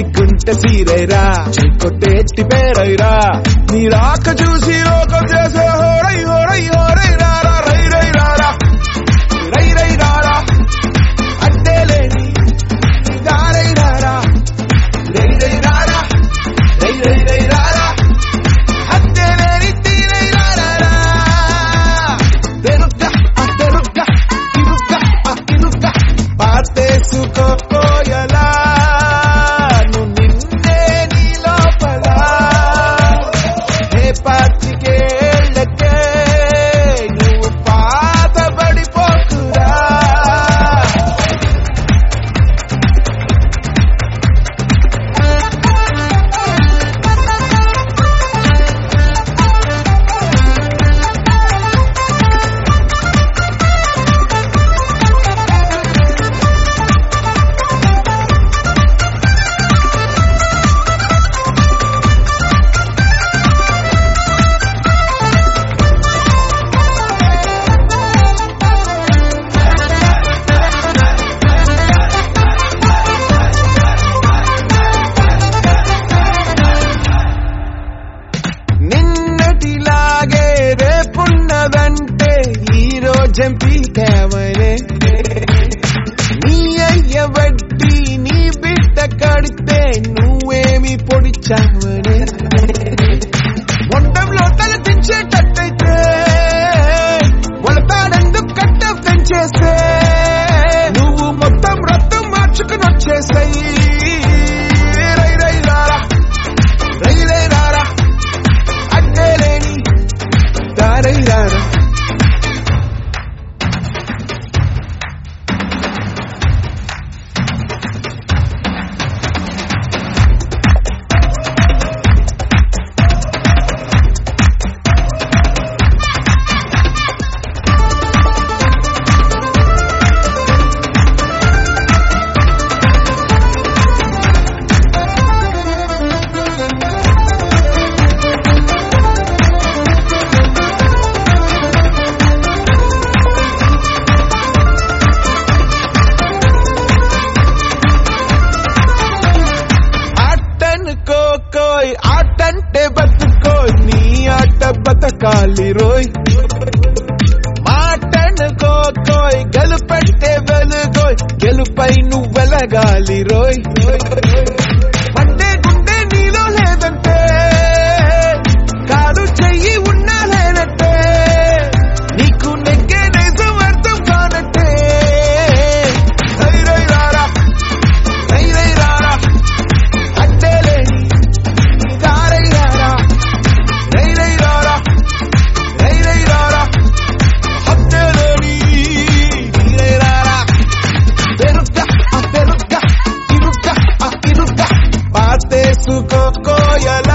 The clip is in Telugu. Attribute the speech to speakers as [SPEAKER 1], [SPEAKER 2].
[SPEAKER 1] నీకుంటే సీరైరా కొట్టేట్టి పేరైరా నీ రాక చూసి లోకం చేసే హోరై హోరై హోరై రారా రై రై రారా రై రై రారా అడ్డే లేని దారై రారా రై రై రారా రై రై రై రారా అడ్డే లేని తీరై రారా తెరుక్క ఆ తెరుక్క తిరుక్క ఆ తిరుక్క పాతేసుకోయలా నువ్వు నిన్నే నీ లోపల ఏ పాతికేళ్ళకే నువ్వు పాతబడిపోకురా నిన్నటిలాగే రేపున్నదంటే ఈ రోజం పీకామనే నీ అయ్య బట్టి నీ బిడ్డ కడితే నువ్వేమి పొడిచావనే మొండంలో తల దించేటట్టయితే మొలతాడెందుకు కట్ట పెంచేస్తే నువ్వు మొత్తం రక్తం మార్చుకుని వచ్చేసాయి రై రై రారా రై రై రారా అడ్డేలేని దారై రారా ఆటనుకోకోయ్ ఆటంటే బతుకోయ్ నీ ఆట బతకాలి రోయ్ మాటనుకోకోయ్ గెలుపంటే వెలుగోయ్ గెలుపై నువ్వెలగాలి రోయ్ అంటే గుండె నీలో లేదంటే కాదు చెయ్యి ఉన్నా లేనట్టే నీకు నెగ్గే నిజం అర్థం కానట్టే రై రై రారా రై రై రారా అడ్డేలేని దారై రారా రై రై రారా రై రై రారా అడ్డేలేని నీరై రారా పెరుక్క ఆ పెరుక్క ఇరుక్క ఆ ఇరుక్క పాతేసుకోయల